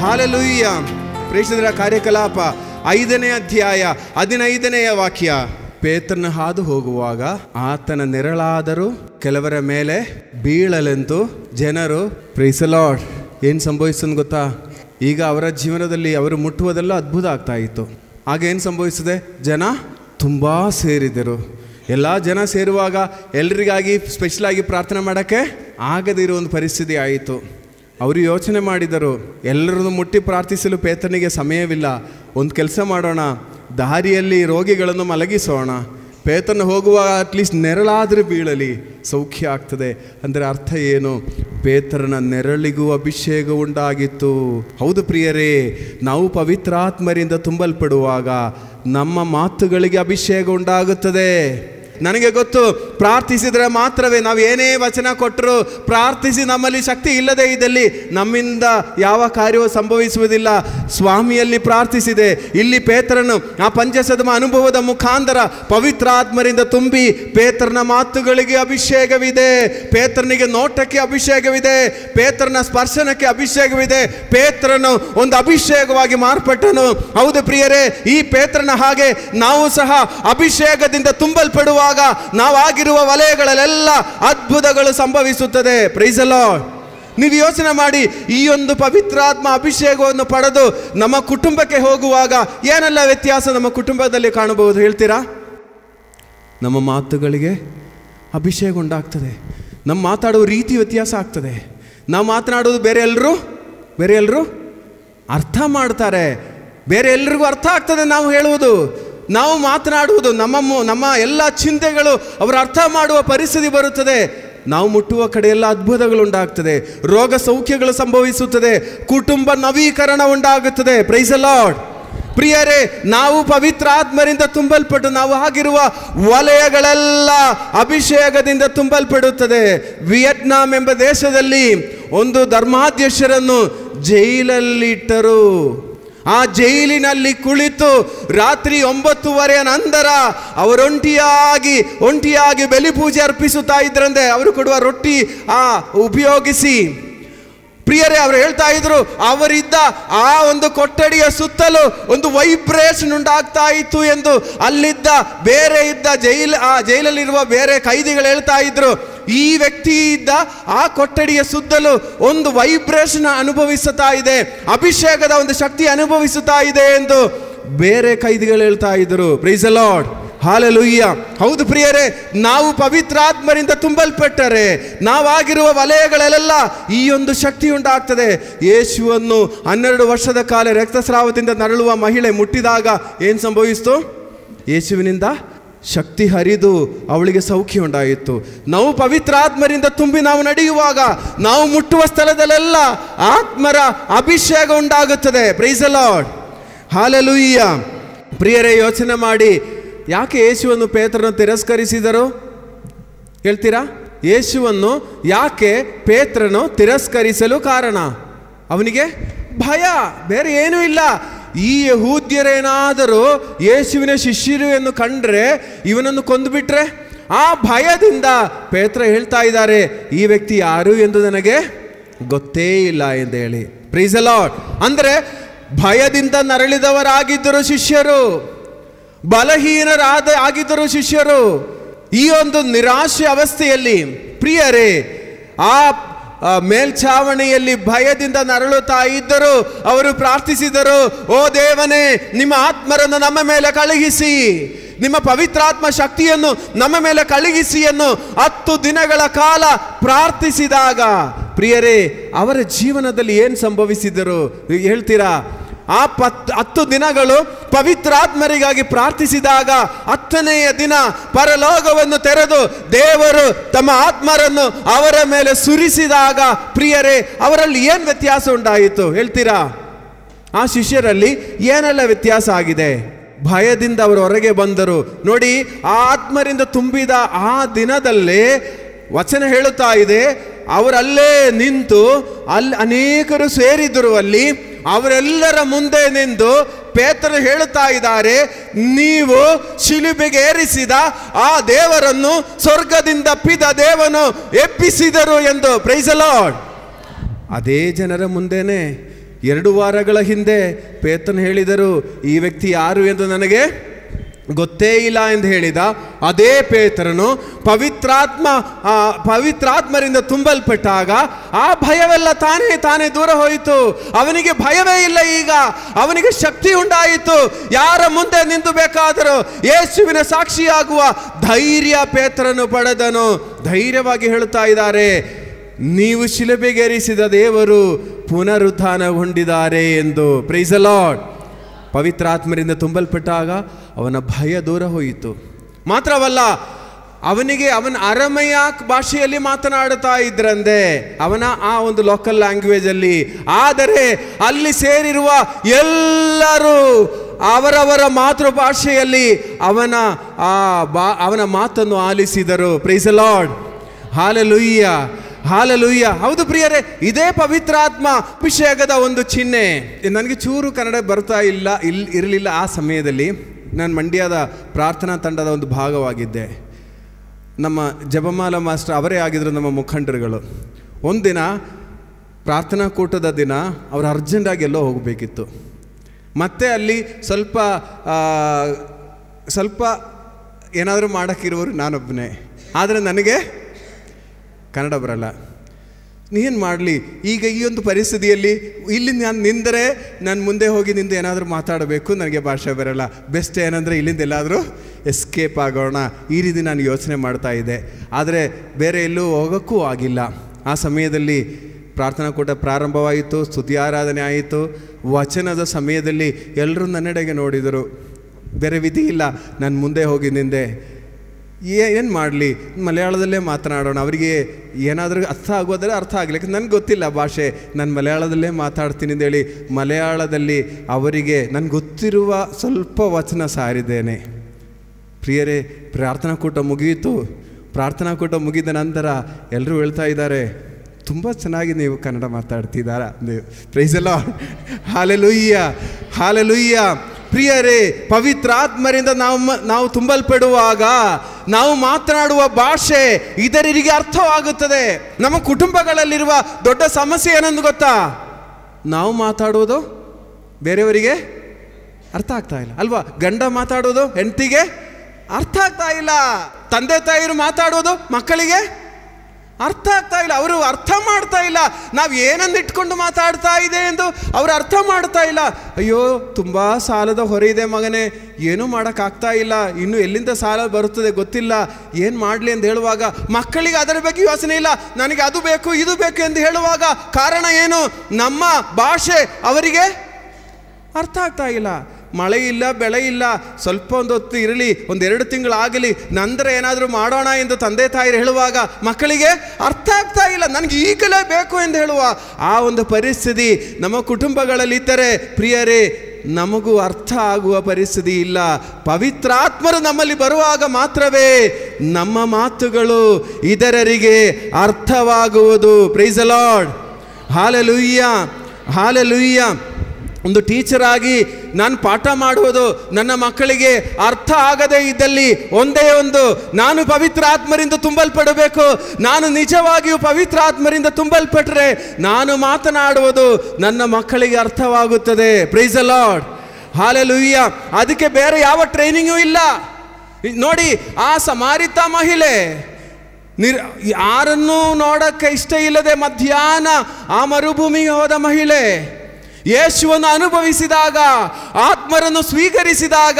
hallelujah ಪ್ರೇಷದರ ಕಾರ್ಯಕಲಾಪ ಐದನೇ ಅಧ್ಯಾಯ ಹದಿನೈದನೆಯ ವಾಕ್ಯ ಪೇತ್ರನ ಹಾದು ಹೋಗುವಾಗ ಆತನ ನೆರಳಾದರೂ ಕೆಲವರ ಮೇಲೆ ಬೀಳಲೆಂತು ಜನರು ಪ್ರೀಸಲಾಡ್ ಏನು ಸಂಭವಿಸ್ತದೆ ಗೊತ್ತಾ ಈಗ ಅವರ ಜೀವನದಲ್ಲಿ ಅವರು ಮುಟ್ಟುವುದೆಲ್ಲ ಅದ್ಭುತ ಆಗ್ತಾ ಇತ್ತು ಆಗ ಏನು ಸಂಭವಿಸಿದೆ ಜನ ತುಂಬ ಸೇರಿದರು ಎಲ್ಲ ಜನ ಸೇರುವಾಗ ಎಲ್ರಿಗಾಗಿ ಸ್ಪೆಷಲ್ ಆಗಿ ಪ್ರಾರ್ಥನೆ ಮಾಡೋಕ್ಕೆ ಆಗದಿರೋ ಒಂದು ಪರಿಸ್ಥಿತಿ ಆಯಿತು ಅವರು ಯೋಚನೆ ಮಾಡಿದರು ಎಲ್ಲರನ್ನು ಮುಟ್ಟಿ ಪ್ರಾರ್ಥಿಸಲು ಪೇತ್ರನಿಗೆ ಸಮಯವಿಲ್ಲ ಒಂದು ಕೆಲಸ ಮಾಡೋಣ ದಾರಿಯಲ್ಲಿ ರೋಗಿಗಳನ್ನು ಮಲಗಿಸೋಣ ಪೇತನ ಹೋಗುವ ಅಟ್ಲೀಸ್ಟ್ ನೆರಳಾದರೂ ಬೀಳಲಿ ಸೌಖ್ಯ ಆಗ್ತದೆ ಅಂದರೆ ಅರ್ಥ ಏನು ಪೇತ್ರನ ನೆರಳಿಗೂ ಅಭಿಷೇಕ ಉಂಟಾಗಿತ್ತು ಹೌದು ಪ್ರಿಯರೇ ನಾವು ಪವಿತ್ರಾತ್ಮರಿಂದ ತುಂಬಲ್ಪಡುವಾಗ ನಮ್ಮ ಮಾತುಗಳಿಗೆ ಅಭಿಷೇಕ ಉಂಟಾಗುತ್ತದೆ ನನಗೆ ಗೊತ್ತು ಪ್ರಾರ್ಥಿಸಿದರೆ ಮಾತ್ರವೇ ನಾವು ಏನೇ ವಚನ ಕೊಟ್ಟರು ಪ್ರಾರ್ಥಿಸಿ ನಮ್ಮಲ್ಲಿ ಶಕ್ತಿ ಇಲ್ಲದೇ ಇದ್ದಲ್ಲಿ ನಮ್ಮಿಂದ ಯಾವ ಕಾರ್ಯವೂ ಸಂಭವಿಸುವುದಿಲ್ಲ ಸ್ವಾಮಿಯಲ್ಲಿ ಪ್ರಾರ್ಥಿಸಿದೆ ಇಲ್ಲಿ ಪೇತ್ರನು ಆ ಪಂಚಸದಮ ಅನುಭವದ ಮುಖಾಂತರ ಪವಿತ್ರಾತ್ಮರಿಂದ ತುಂಬಿ ಪೇತ್ರನ ಮಾತುಗಳಿಗೆ ಅಭಿಷೇಕವಿದೆ ಪೇತ್ರನಿಗೆ ನೋಟಕ್ಕೆ ಅಭಿಷೇಕವಿದೆ ಪೇತ್ರನ ಸ್ಪರ್ಶನಕ್ಕೆ ಅಭಿಷೇಕವಿದೆ ಪೇತ್ರನು ಒಂದು ಅಭಿಷೇಕವಾಗಿ ಮಾರ್ಪಟ್ಟನು ಹೌದು ಪ್ರಿಯರೇ ಈ ಪೇತ್ರನ ಹಾಗೆ ನಾವು ಸಹ ಅಭಿಷೇಕದಿಂದ ತುಂಬಲ್ಪಡುವಾಗ ನಾವಾಗಿರುವ ವಲಯಗಳಲ್ಲೆಲ್ಲ ಅದ್ಭುತಗಳು ಸಂಭವಿಸುತ್ತದೆ ಪ್ರೈಸಲೋ ನೀವು ಯೋಚನೆ ಮಾಡಿ ಈ ಒಂದು ಪವಿತ್ರಾತ್ಮ ಅಭಿಷೇಕವನ್ನು ಪಡೆದು ನಮ್ಮ ಕುಟುಂಬಕ್ಕೆ ಹೋಗುವಾಗ ಏನೆಲ್ಲ ವ್ಯತ್ಯಾಸ ನಮ್ಮ ಕುಟುಂಬದಲ್ಲಿ ಕಾಣಬಹುದು ಹೇಳ್ತೀರಾ ನಮ್ಮ ಮಾತುಗಳಿಗೆ ಅಭಿಷೇಕ ಉಂಟಾಗ್ತದೆ ನಮ್ಮ ಮಾತಾಡುವ ರೀತಿ ವ್ಯತ್ಯಾಸ ಆಗ್ತದೆ ನಾವು ಮಾತನಾಡೋದು ಬೇರೆ ಎಲ್ಲರೂ ಬೇರೆ ಎಲ್ಲರೂ ಅರ್ಥ ಮಾಡ್ತಾರೆ ಬೇರೆ ಎಲ್ರಿಗೂ ಅರ್ಥ ಆಗ್ತದೆ ನಾವು ಹೇಳುವುದು ನಾವು ಮಾತನಾಡುವುದು ನಮ್ಮ ಮು- ನಮ್ಮ ಎಲ್ಲ ಚಿಂತೆಗಳು ಅವರು ಅರ್ಥ ಮಾಡುವ ಪರಿಸ್ಥಿತಿ ಬರುತ್ತದೆ ನಾವು ಮುಟ್ಟುವ ಕಡೆ ಎಲ್ಲ ಅದ್ಭುತಗಳು ಉಂಟಾಗ್ತದೆ ರೋಗ ಸೌಖ್ಯಗಳು ಸಂಭವಿಸುತ್ತದೆ ಕುಟುಂಬ ನವೀಕರಣ ಉಂಟಾಗುತ್ತದೆ ಪ್ರೈಸ್ ಲಾರ್ಡ್ ಪ್ರಿಯರೇ ನಾವು ಪವಿತ್ರ ಆತ್ಮರಿಂದ ತುಂಬಲ್ಪಟ್ಟು ನಾವು ಆಗಿರುವ ವಲಯಗಳೆಲ್ಲ ಅಭಿಷೇಕದಿಂದ ತುಂಬಲ್ಪಡುತ್ತದೆ ವಿಯಟ್ನಾಂ ಎಂಬ ದೇಶದಲ್ಲಿ ಒಂದು ಧರ್ಮಾಧ್ಯಕ್ಷರನ್ನು ಜೈಲಲ್ಲಿಟ್ಟರು ಆ ಜೈಲಿನಲ್ಲಿ ಕುಳಿತು ರಾತ್ರಿ ಒಂಬತ್ತುವರೆಯ ನಂತರ ಅವರೊಂಟಿಯಾಗಿ ಒಂಟಿಯಾಗಿ ಬಲಿ ಪೂಜೆ ಅರ್ಪಿಸುತ್ತಾ ಇದ್ರಂತೆ ಅವರು ಕೊಡುವ ರೊಟ್ಟಿ ಆ ಉಪಯೋಗಿಸಿ ಪ್ರಿಯರೇ ಅವರು ಹೇಳ್ತಾ ಇದ್ರು ಅವರಿದ್ದ ಆ ಒಂದು ಕೊಠಡಿಯ ಸುತ್ತಲೂ ಒಂದು ವೈಬ್ರೇಷನ್ ಉಂಟಾಗ್ತಾ ಇತ್ತು ಎಂದು ಅಲ್ಲಿದ್ದ ಬೇರೆ ಇದ್ದ ಜೈಲ್ ಆ ಜೈಲಲ್ಲಿರುವ ಬೇರೆ ಕೈದಿಗಳು ಹೇಳ್ತಾ ಇದ್ರು ಈ ವ್ಯಕ್ತಿ ಇದ್ದ ಆ ಕೊಠಡಿಯ ಸುತ್ತಲೂ ಒಂದು ವೈಬ್ರೇಷನ್ ಅನುಭವಿಸುತ್ತಾ ಇದೆ ಅಭಿಷೇಕದ ಒಂದು ಶಕ್ತಿ ಅನುಭವಿಸುತ್ತಾ ಇದೆ ಎಂದು ಬೇರೆ ಕೈದಿಗಳು ಹೇಳ್ತಾ ಇದ್ರು ಪ್ರೈಸ್ ಲಾರ್ಡ್ ಹಾಲೆಲುಯ್ಯ ಹೌದು ಪ್ರಿಯರೇ ನಾವು ಪವಿತ್ರಾತ್ಮರಿಂದ ತುಂಬಲ್ಪಟ್ಟರೆ ನಾವಾಗಿರುವ ವಲಯಗಳಲ್ಲೆಲ್ಲ ಈ ಒಂದು ಶಕ್ತಿ ಉಂಟಾಗ್ತದೆ ಯೇಸುವನ್ನು ಹನ್ನೆರಡು ವರ್ಷದ ಕಾಲ ರಕ್ತಸ್ರಾವದಿಂದ ನರಳುವ ಮಹಿಳೆ ಮುಟ್ಟಿದಾಗ ಏನು ಸಂಭವಿಸ್ತು ಯೇಸುವಿನಿಂದ ಶಕ್ತಿ ಹರಿದು ಅವಳಿಗೆ ಸೌಖ್ಯ ಉಂಟಾಯಿತು ನಾವು ಪವಿತ್ರಾತ್ಮರಿಂದ ತುಂಬಿ ನಾವು ನಡೆಯುವಾಗ ನಾವು ಮುಟ್ಟುವ ಸ್ಥಳದಲ್ಲೆಲ್ಲ ಆತ್ಮರ ಅಭಿಷೇಕ ಉಂಟಾಗುತ್ತದೆ ಪ್ರೈಸ್ ಲಾರ್ಡ್ ಹಾಲೆಲುಯ್ಯ ಪ್ರಿಯರೇ ಯೋಚನೆ ಮಾಡಿ ಯಾಕೆ ಯೇಸುವನ್ನು ಪೇತ್ರನು ತಿರಸ್ಕರಿಸಿದರು ಹೇಳ್ತೀರಾ ಯೇಸುವನ್ನು ಯಾಕೆ ಪೇತ್ರನು ತಿರಸ್ಕರಿಸಲು ಕಾರಣ ಅವನಿಗೆ ಭಯ ಬೇರೆ ಏನೂ ಇಲ್ಲ ಈ ಯಹೂದ್ಯರೇನಾದರೂ ಯೇಸುವಿನ ಶಿಷ್ಯರು ಎಂದು ಕಂಡ್ರೆ ಇವನನ್ನು ಕೊಂದುಬಿಟ್ರೆ ಆ ಭಯದಿಂದ ಪೇತ್ರ ಹೇಳ್ತಾ ಇದ್ದಾರೆ ಈ ವ್ಯಕ್ತಿ ಯಾರು ಎಂದು ನನಗೆ ಗೊತ್ತೇ ಇಲ್ಲ ಎಂದು ಹೇಳಿ ಪ್ರೀಸ್ ಲಾರ್ಡ್ ಅಂದರೆ ಭಯದಿಂದ ನರಳಿದವರಾಗಿದ್ದರು ಶಿಷ್ಯರು ಬಲಹೀನರಾದ ಆಗಿದ್ದರು ಶಿಷ್ಯರು ಈ ಒಂದು ನಿರಾಶೆ ಅವಸ್ಥೆಯಲ್ಲಿ ಪ್ರಿಯರೇ ಆ ಆ ಮೇಲ್ಛಾವಣಿಯಲ್ಲಿ ಭಯದಿಂದ ನರಳುತ್ತಾ ಇದ್ದರು ಅವರು ಪ್ರಾರ್ಥಿಸಿದರು ಓ ದೇವನೇ ನಿಮ್ಮ ಆತ್ಮರನ್ನು ನಮ್ಮ ಮೇಲೆ ಕಳುಹಿಸಿ ನಿಮ್ಮ ಪವಿತ್ರಾತ್ಮ ಶಕ್ತಿಯನ್ನು ನಮ್ಮ ಮೇಲೆ ಕಳುಹಿಸಿ ಎಂದು ಹತ್ತು ದಿನಗಳ ಕಾಲ ಪ್ರಾರ್ಥಿಸಿದಾಗ ಪ್ರಿಯರೇ ಅವರ ಜೀವನದಲ್ಲಿ ಏನು ಸಂಭವಿಸಿದರು ಹೇಳ್ತೀರಾ ಆ ಪತ್ ಹತ್ತು ದಿನಗಳು ಪವಿತ್ರಾತ್ಮರಿಗಾಗಿ ಪ್ರಾರ್ಥಿಸಿದಾಗ ಹತ್ತನೆಯ ದಿನ ಪರಲೋಕವನ್ನು ತೆರೆದು ದೇವರು ತಮ್ಮ ಆತ್ಮರನ್ನು ಅವರ ಮೇಲೆ ಸುರಿಸಿದಾಗ ಪ್ರಿಯರೇ ಅವರಲ್ಲಿ ಏನು ವ್ಯತ್ಯಾಸ ಉಂಟಾಯಿತು ಹೇಳ್ತೀರಾ ಆ ಶಿಷ್ಯರಲ್ಲಿ ಏನೆಲ್ಲ ವ್ಯತ್ಯಾಸ ಆಗಿದೆ ಭಯದಿಂದ ಅವರು ಹೊರಗೆ ಬಂದರು ನೋಡಿ ಆ ಆತ್ಮರಿಂದ ತುಂಬಿದ ಆ ದಿನದಲ್ಲೇ ವಚನ ಹೇಳುತ್ತಾ ಇದೆ ಅವರಲ್ಲೇ ನಿಂತು ಅಲ್ಲಿ ಅನೇಕರು ಸೇರಿದ್ರು ಅಲ್ಲಿ ಅವರೆಲ್ಲರ ಮುಂದೆ ನಿಂತು ಪೇತ್ರರು ಹೇಳುತ್ತಾ ಇದ್ದಾರೆ ನೀವು ಶಿಲುಬೆಗೆ ಏರಿಸಿದ ಆ ದೇವರನ್ನು ಸ್ವರ್ಗದಿಂದ ಪಿದ ದೇವನು ಎಬ್ಬಿಸಿದರು ಎಂದು ಪ್ರೈಸ್ ಲಾರ್ಡ್ ಅದೇ ಜನರ ಮುಂದೆನೆ ಎರಡು ವಾರಗಳ ಹಿಂದೆ ಪೇತನ್ ಹೇಳಿದರು ಈ ವ್ಯಕ್ತಿ ಯಾರು ಎಂದು ನನಗೆ ಗೊತ್ತೇ ಇಲ್ಲ ಎಂದು ಹೇಳಿದ ಅದೇ ಪೇತ್ರನು ಪವಿತ್ರಾತ್ಮ ಆ, ಪವಿತ್ರಾತ್ಮರಿಂದ ತುಂಬಲ್ಪಟ್ಟಾಗ ಆ ಭಯವೆಲ್ಲ ತಾನೇ ತಾನೇ ದೂರ ಹೋಯಿತು ಅವನಿಗೆ ಭಯವೇ ಇಲ್ಲ ಈಗ ಅವನಿಗೆ ಶಕ್ತಿ ಉಂಟಾಯಿತು ಯಾರ ಮುಂದೆ ನಿಂತು ಬೇಕಾದರೂ ಯೇಸುವಿನ ಸಾಕ್ಷಿಯಾಗುವ ಧೈರ್ಯ ಪೇತ್ರನು ಪಡೆದನು ಧೈರ್ಯವಾಗಿ ಹೇಳುತ್ತಾ ಇದ್ದಾರೆ ನೀವು ಶಿಲುಬೆಗೇರಿಸಿದ ದೇವರು ಪುನರುತ್ಥಾನಗೊಂಡಿದ್ದಾರೆ ಎಂದು ಪ್ರೈಸ್ ಲಾರ್ಡ್ ಪವಿತ್ರಾತ್ಮರಿಂದ ತುಂಬಲ್ಪಟ್ಟಾಗ ಅವನ ಭಯ ದೂರ ಹೋಯಿತು ಮಾತ್ರವಲ್ಲ ಅವನಿಗೆ ಅವನ ಅರಮಯ ಭಾಷೆಯಲ್ಲಿ ಮಾತನಾಡುತ್ತಾ ಇದ್ರಂದೆ ಅವನ ಆ ಒಂದು ಲೋಕಲ್ ಲ್ಯಾಂಗ್ವೇಜಲ್ಲಿ ಆದರೆ ಅಲ್ಲಿ ಸೇರಿರುವ ಎಲ್ಲರೂ ಅವರವರ ಮಾತೃಭಾಷೆಯಲ್ಲಿ ಅವನ ಆ ಬಾ ಅವನ ಮಾತನ್ನು ಆಲಿಸಿದರು ಪ್ರೈಸ್ ಲಾರ್ಡ್ ಹಾಲೆಲುಯ್ಯ ಹಾಲೆಲುಯ್ಯ ಹೌದು ಪ್ರಿಯರೇ ಇದೇ ಪವಿತ್ರಾತ್ಮ ಅಭಿಷೇಕದ ಒಂದು ಚಿಹ್ನೆ ನನಗೆ ಚೂರು ಕನ್ನಡ ಬರ್ತಾ ಇಲ್ಲ ಇಲ್ ಇರಲಿಲ್ಲ ಆ ಸಮಯದಲ್ಲಿ ನಾನು ಮಂಡ್ಯದ ಪ್ರಾರ್ಥನಾ ತಂಡದ ಒಂದು ಭಾಗವಾಗಿದ್ದೆ ನಮ್ಮ ಜಪಮಾಲ ಮಾಸ್ಟರ್ ಅವರೇ ಆಗಿದ್ರು ನಮ್ಮ ಮುಖಂಡರುಗಳು ಒಂದಿನ ಪ್ರಾರ್ಥನಾ ಕೂಟದ ದಿನ ಅವರು ಅರ್ಜೆಂಟಾಗಿ ಎಲ್ಲೋ ಹೋಗಬೇಕಿತ್ತು ಮತ್ತೆ ಅಲ್ಲಿ ಸ್ವಲ್ಪ ಆ, ಸ್ವಲ್ಪ ಏನಾದರೂ ಮಾಡೋಕ್ಕಿರುವರು ನಾನೊಬ್ಬನೇ ಆದರೆ ನನಗೆ ಕನ್ನಡ ಬರಲ್ಲ ಏನು ಮಾಡಲಿ ಈಗ ಈ ಒಂದು ಪರಿಸ್ಥಿತಿಯಲ್ಲಿ ಇಲ್ಲಿ ನಾನು ನಿಂದರೆ ನಾನು ಮುಂದೆ ಹೋಗಿ ನಿಂದು ಏನಾದರೂ ಮಾತಾಡಬೇಕು ನನಗೆ ಭಾಷೆ ಬರಲ್ಲ ಬೆಸ್ಟ್ ಏನಂದರೆ ಇಲ್ಲಿಂದ ಎಲ್ಲಾದರೂ ಎಸ್ಕೇಪ್ ಆಗೋಣ ಈ ರೀತಿ ನಾನು ಯೋಚನೆ ಮಾಡ್ತಾ ಇದ್ದೆ ಆದರೆ ಬೇರೆ ಎಲ್ಲೂ ಹೋಗೋಕ್ಕೂ ಆಗಿಲ್ಲ ಆ ಸಮಯದಲ್ಲಿ ಪ್ರಾರ್ಥನಾ ಕೂಟ ಪ್ರಾರಂಭವಾಯಿತು ಸ್ತುತಿ ಆರಾಧನೆ ಆಯಿತು ವಚನದ ಸಮಯದಲ್ಲಿ ಎಲ್ಲರೂ ನನ್ನೆಡೆಗೆ ನೋಡಿದರು ಬೇರೆ ವಿಧಿ ಇಲ್ಲ ನಾನು ಮುಂದೆ ಹೋಗಿ ನಿಂದೆ ಏನು ಮಾಡಲಿ ಮಲಯಾಳದಲ್ಲೇ ಮಾತನಾಡೋಣ ಅವರಿಗೆ ಏನಾದರೂ ಅರ್ಥ ಆಗೋದ್ರೆ ಅರ್ಥ ಆಗಲಿ ನನಗೆ ಗೊತ್ತಿಲ್ಲ ಭಾಷೆ ನಾನು ಮಲಯಾಳದಲ್ಲೇ ಮಾತಾಡ್ತೀನಿ ಅಂತೇಳಿ ಮಲಯಾಳದಲ್ಲಿ ಅವರಿಗೆ ನನಗೆ ಗೊತ್ತಿರುವ ಸ್ವಲ್ಪ ವಚನ ಸಾರಿದ್ದೇನೆ ಪ್ರಿಯರೇ ಪ್ರಾರ್ಥನಾ ಕೂಟ ಮುಗಿಯಿತು ಪ್ರಾರ್ಥನಾ ಕೂಟ ಮುಗಿದ ನಂತರ ಎಲ್ಲರೂ ಹೇಳ್ತಾ ಇದ್ದಾರೆ ತುಂಬ ಚೆನ್ನಾಗಿ ನೀವು ಕನ್ನಡ ಮಾತಾಡ್ತಿದ್ದಾರಾ ನೀವು ಪ್ರೈಸ್ ಎಲ್ಲ ಹಾಲೆಲುಯ್ಯ ಹಾಲೆಲುಯ್ಯ ಪ್ರಿಯರೇ ಪವಿತ್ರಾತ್ಮರಿಂದ ನಾವು ಮ- ನಾವು ತುಂಬಲ್ಪಡುವಾಗ ನಾವು ಮಾತನಾಡುವ ಭಾಷೆ ಇತರರಿಗೆ ಅರ್ಥವಾಗುತ್ತದೆ ನಮ್ಮ ಕುಟುಂಬಗಳಲ್ಲಿರುವ ದೊಡ್ಡ ಸಮಸ್ಯೆ ಏನಂದು ಗೊತ್ತಾ ನಾವು ಮಾತಾಡುವುದು ಬೇರೆಯವರಿಗೆ ಅರ್ಥ ಆಗ್ತಾ ಇಲ್ಲ ಅಲ್ವಾ ಗಂಡ ಮಾತಾಡೋದು ಹೆಂಡತಿಗೆ ಅರ್ಥ ಆಗ್ತಾ ಇಲ್ಲ ತಂದೆ ತಾಯಿರು ಮಾತಾಡೋದು ಮಕ್ಕಳಿಗೆ ಅರ್ಥ ಆಗ್ತಾ ಇಲ್ಲ ಅವರು ಅರ್ಥ ಮಾಡ್ತಾ ಇಲ್ಲ ನಾವು ಏನಂದು ಇಟ್ಕೊಂಡು ಮಾತಾಡ್ತಾ ಇದೆ ಎಂದು ಅವರು ಅರ್ಥ ಮಾಡ್ತಾ ಇಲ್ಲ ಅಯ್ಯೋ ತುಂಬ ಸಾಲದ ಹೊರೆ ಇದೆ ಮಗನೇ ಏನೂ ಮಾಡೋಕ್ಕಾಗ್ತಾ ಇಲ್ಲ ಇನ್ನು ಎಲ್ಲಿಂದ ಸಾಲ ಬರುತ್ತದೆ ಗೊತ್ತಿಲ್ಲ ಏನು ಮಾಡಲಿ ಅಂತ ಹೇಳುವಾಗ ಮಕ್ಕಳಿಗೆ ಅದರ ಬಗ್ಗೆ ಯೋಚನೆ ಇಲ್ಲ ನನಗೆ ಅದು ಬೇಕು ಇದು ಬೇಕು ಎಂದು ಹೇಳುವಾಗ ಕಾರಣ ಏನು ನಮ್ಮ ಭಾಷೆ ಅವರಿಗೆ ಅರ್ಥ ಆಗ್ತಾ ಇಲ್ಲ ಮಳೆ ಇಲ್ಲ ಬೆಳೆ ಇಲ್ಲ ಸ್ವಲ್ಪ ಒಂದು ಹೊತ್ತು ಇರಲಿ ಒಂದೆರಡು ತಿಂಗಳಾಗಲಿ ನಂತರ ಏನಾದರೂ ಮಾಡೋಣ ಎಂದು ತಂದೆ ತಾಯಿರು ಹೇಳುವಾಗ ಮಕ್ಕಳಿಗೆ ಅರ್ಥ ಆಗ್ತಾ ಇಲ್ಲ ನನಗೆ ಈಗಲೇ ಬೇಕು ಎಂದು ಹೇಳುವ ಆ ಒಂದು ಪರಿಸ್ಥಿತಿ ನಮ್ಮ ಕುಟುಂಬಗಳಲ್ಲಿ ಇದ್ದರೆ ಪ್ರಿಯರೇ ನಮಗೂ ಅರ್ಥ ಆಗುವ ಪರಿಸ್ಥಿತಿ ಇಲ್ಲ ಪವಿತ್ರಾತ್ಮರು ನಮ್ಮಲ್ಲಿ ಬರುವಾಗ ಮಾತ್ರವೇ ನಮ್ಮ ಮಾತುಗಳು ಇತರರಿಗೆ ಅರ್ಥವಾಗುವುದು ಪ್ರೈಸ್ ಲಾರ್ಡ್ ಹಾಲೆಲುಯ್ಯ ಹಾಲೆಲುಯ್ಯ ಒಂದು ಟೀಚರ್ ಆಗಿ ನಾನು ಪಾಠ ಮಾಡುವುದು ನನ್ನ ಮಕ್ಕಳಿಗೆ ಅರ್ಥ ಆಗದೇ ಇದ್ದಲ್ಲಿ ಒಂದೇ ಒಂದು ನಾನು ಪವಿತ್ರ ಆತ್ಮರಿಂದ ತುಂಬಲ್ಪಡಬೇಕು ನಾನು ನಿಜವಾಗಿಯೂ ಪವಿತ್ರ ಆತ್ಮರಿಂದ ತುಂಬಲ್ಪಟ್ಟರೆ ನಾನು ಮಾತನಾಡುವುದು ನನ್ನ ಮಕ್ಕಳಿಗೆ ಅರ್ಥವಾಗುತ್ತದೆ ಪ್ರೈಸ್ ಲಾರ್ಡ್ ಹಾಲೆಲುಯ್ಯ ಅದಕ್ಕೆ ಬೇರೆ ಯಾವ ಟ್ರೈನಿಂಗು ಇಲ್ಲ ನೋಡಿ ಆ ಸಮಾರಿತ ಮಹಿಳೆ ನಿರ್ ಯಾರನ್ನೂ ನೋಡಕ್ಕೆ ಇಷ್ಟ ಇಲ್ಲದೆ ಮಧ್ಯಾಹ್ನ ಆ ಮರುಭೂಮಿಗೆ ಹೋದ ಮಹಿಳೆ ಯೇಸುವನ್ನು ಅನುಭವಿಸಿದಾಗ ಆತ್ಮರನ್ನು ಸ್ವೀಕರಿಸಿದಾಗ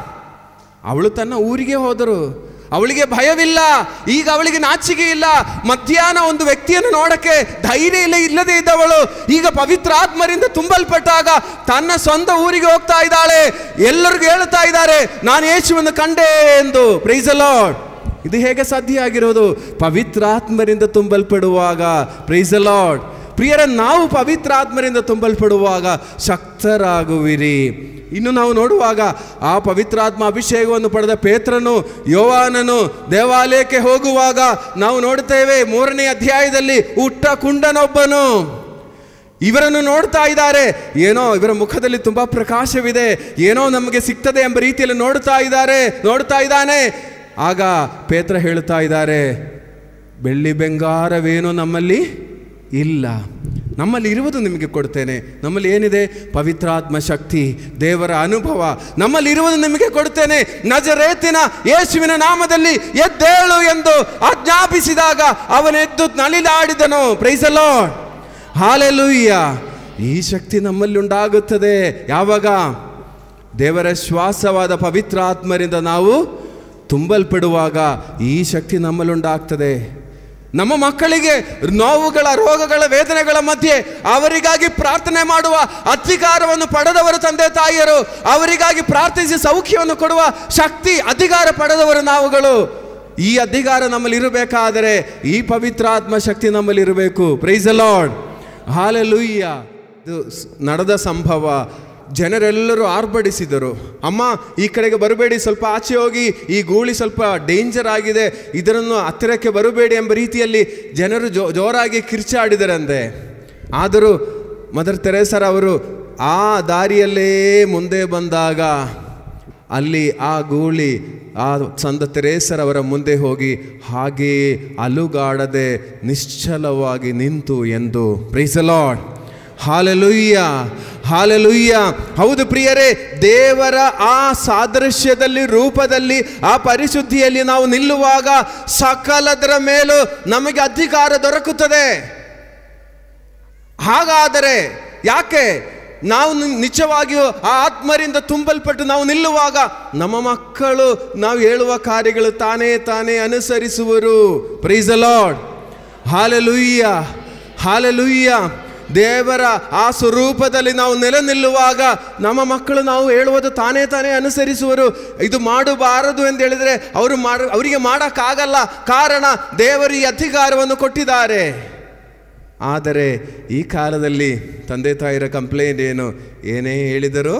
ಅವಳು ತನ್ನ ಊರಿಗೆ ಹೋದರು ಅವಳಿಗೆ ಭಯವಿಲ್ಲ ಈಗ ಅವಳಿಗೆ ನಾಚಿಕೆ ಇಲ್ಲ ಮಧ್ಯಾಹ್ನ ಒಂದು ವ್ಯಕ್ತಿಯನ್ನು ನೋಡಕ್ಕೆ ಧೈರ್ಯ ಇಲ್ಲ ಇಲ್ಲದೆ ಇದ್ದವಳು ಈಗ ಪವಿತ್ರ ಆತ್ಮರಿಂದ ತುಂಬಲ್ಪಟ್ಟಾಗ ತನ್ನ ಸ್ವಂತ ಊರಿಗೆ ಹೋಗ್ತಾ ಇದ್ದಾಳೆ ಎಲ್ಲರಿಗೂ ಹೇಳ್ತಾ ಇದ್ದಾರೆ ನಾನು ಯೇಸುವನ್ನು ಕಂಡೆ ಎಂದು ಪ್ರೈಸ್ ಲಾರ್ಡ್ ಇದು ಹೇಗೆ ಸಾಧ್ಯ ಆಗಿರೋದು ಪವಿತ್ರಾತ್ಮರಿಂದ ತುಂಬಲ್ಪಡುವಾಗ ಪ್ರೈಸ್ ಲಾರ್ಡ್ ಪ್ರಿಯರ ನಾವು ಪವಿತ್ರಾತ್ಮರಿಂದ ತುಂಬಲ್ಪಡುವಾಗ ಶಕ್ತರಾಗುವಿರಿ ಇನ್ನು ನಾವು ನೋಡುವಾಗ ಆ ಪವಿತ್ರಾತ್ಮ ಅಭಿಷೇಕವನ್ನು ಪಡೆದ ಪೇತ್ರನು ಯೋವಾನನು ದೇವಾಲಯಕ್ಕೆ ಹೋಗುವಾಗ ನಾವು ನೋಡುತ್ತೇವೆ ಮೂರನೇ ಅಧ್ಯಾಯದಲ್ಲಿ ಹುಟ್ಟ ಕುಂಡನೊಬ್ಬನು ಇವರನ್ನು ನೋಡ್ತಾ ಇದ್ದಾರೆ ಏನೋ ಇವರ ಮುಖದಲ್ಲಿ ತುಂಬಾ ಪ್ರಕಾಶವಿದೆ ಏನೋ ನಮಗೆ ಸಿಗ್ತದೆ ಎಂಬ ರೀತಿಯಲ್ಲಿ ನೋಡ್ತಾ ಇದ್ದಾರೆ ನೋಡ್ತಾ ಇದ್ದಾನೆ ಆಗ ಪೇತ್ರ ಹೇಳ್ತಾ ಇದ್ದಾರೆ ಬೆಳ್ಳಿ ಬೆಂಗಾರವೇನೋ ನಮ್ಮಲ್ಲಿ ಇಲ್ಲ ನಮ್ಮಲ್ಲಿ ಇರುವುದು ನಿಮಗೆ ಕೊಡ್ತೇನೆ ನಮ್ಮಲ್ಲಿ ಏನಿದೆ ಪವಿತ್ರಾತ್ಮ ಶಕ್ತಿ ದೇವರ ಅನುಭವ ನಮ್ಮಲ್ಲಿ ಇರುವುದು ನಿಮಗೆ ಕೊಡ್ತೇನೆ ನಜರೇತಿನ ಯೇಸುವಿನ ನಾಮದಲ್ಲಿ ಎದ್ದೇಳು ಎಂದು ಆಜ್ಞಾಪಿಸಿದಾಗ ಅವನೆದ್ದು ನಲಿಲಾಡಿದನು ಪ್ರೈಸಲೋ ಹಾಲೆಲೂಯ್ಯ ಈ ಶಕ್ತಿ ನಮ್ಮಲ್ಲಿ ಉಂಟಾಗುತ್ತದೆ ಯಾವಾಗ ದೇವರ ಶ್ವಾಸವಾದ ಪವಿತ್ರಾತ್ಮರಿಂದ ನಾವು ತುಂಬಲ್ಪಡುವಾಗ ಈ ಶಕ್ತಿ ನಮ್ಮಲ್ಲುಂಟಾಗ್ತದೆ ನಮ್ಮ ಮಕ್ಕಳಿಗೆ ನೋವುಗಳ ರೋಗಗಳ ವೇದನೆಗಳ ಮಧ್ಯೆ ಅವರಿಗಾಗಿ ಪ್ರಾರ್ಥನೆ ಮಾಡುವ ಅಧಿಕಾರವನ್ನು ಪಡೆದವರು ತಂದೆ ತಾಯಿಯರು ಅವರಿಗಾಗಿ ಪ್ರಾರ್ಥಿಸಿ ಸೌಖ್ಯವನ್ನು ಕೊಡುವ ಶಕ್ತಿ ಅಧಿಕಾರ ಪಡೆದವರು ನಾವುಗಳು ಈ ಅಧಿಕಾರ ನಮ್ಮಲ್ಲಿ ಇರಬೇಕಾದರೆ ಈ ಪವಿತ್ರಾತ್ಮ ಶಕ್ತಿ ನಮ್ಮಲ್ಲಿ ಇರಬೇಕು ಪ್ರೈಸ್ ಲಾರ್ಡ್ ಹಾಲೆಲೂಯ್ಯ ಇದು ಸ್- ನಡೆದ ಸಂಭವ ಜನರೆಲ್ಲರೂ ಆರ್ಭಡಿಸಿದರು ಅಮ್ಮ ಈ ಕಡೆಗೆ ಬರಬೇಡಿ ಸ್ವಲ್ಪ ಆಚೆ ಹೋಗಿ ಈ ಗೂಳಿ ಸ್ವಲ್ಪ ಡೇಂಜರ್ ಆಗಿದೆ ಇದರನ್ನು ಹತ್ತಿರಕ್ಕೆ ಬರಬೇಡಿ ಎಂಬ ರೀತಿಯಲ್ಲಿ ಜನರು ಜೋ ಜೋರಾಗಿ ಕಿರ್ಚಾಡಿದರಂತೆ ಆದರೂ ಮದರ್ ತೆರೇಸರ್ ಅವರು ಆ ದಾರಿಯಲ್ಲೇ ಮುಂದೆ ಬಂದಾಗ ಅಲ್ಲಿ ಆ ಗೂಳಿ ಆ ಸಂದ ತೆರೇಸರ್ ಅವರ ಮುಂದೆ ಹೋಗಿ ಹಾಗೆಯೇ ಅಲುಗಾಡದೆ ನಿಶ್ಚಲವಾಗಿ ನಿಂತು ಎಂದು ಪ್ರೀಸಲಾಡ್ ಹಾಲೆಲುಯ್ಯ ಹಾಲೆಲುಯ್ಯ ಹೌದು ಪ್ರಿಯರೇ ದೇವರ ಆ ಸಾದೃಶ್ಯದಲ್ಲಿ ರೂಪದಲ್ಲಿ ಆ ಪರಿಶುದ್ಧಿಯಲ್ಲಿ ನಾವು ನಿಲ್ಲುವಾಗ ಸಕಲದರ ಮೇಲೂ ನಮಗೆ ಅಧಿಕಾರ ದೊರಕುತ್ತದೆ ಹಾಗಾದರೆ ಯಾಕೆ ನಾವು ನಿ- ನಿಜವಾಗಿಯೂ ಆ ಆತ್ಮರಿಂದ ತುಂಬಲ್ಪಟ್ಟು ನಾವು ನಿಲ್ಲುವಾಗ ನಮ್ಮ ಮಕ್ಕಳು ನಾವು ಹೇಳುವ ಕಾರ್ಯಗಳು ತಾನೇ ತಾನೇ ಅನುಸರಿಸುವರು ಪ್ರೈಸ್ ಲಾರ್ಡ್ ಹಾಲೆಲುಯ್ಯ ಹಾಲೆಲುಯ್ಯ ದೇವರ ಆ ಸ್ವರೂಪದಲ್ಲಿ ನಾವು ನೆಲೆ ನಿಲ್ಲುವಾಗ ನಮ್ಮ ಮಕ್ಕಳು ನಾವು ಹೇಳುವುದು ತಾನೇ ತಾನೇ ಅನುಸರಿಸುವರು ಇದು ಮಾಡಬಾರದು ಎಂದು ಹೇಳಿದರೆ ಅವರು ಮಾಡ ಅವರಿಗೆ ಮಾಡೋಕ್ಕಾಗಲ್ಲ ಕಾರಣ ದೇವರು ಈ ಅಧಿಕಾರವನ್ನು ಕೊಟ್ಟಿದ್ದಾರೆ ಆದರೆ ಈ ಕಾಲದಲ್ಲಿ ತಂದೆ ತಾಯಿರ ಕಂಪ್ಲೇಂಟ್ ಏನು ಏನೇ ಹೇಳಿದರು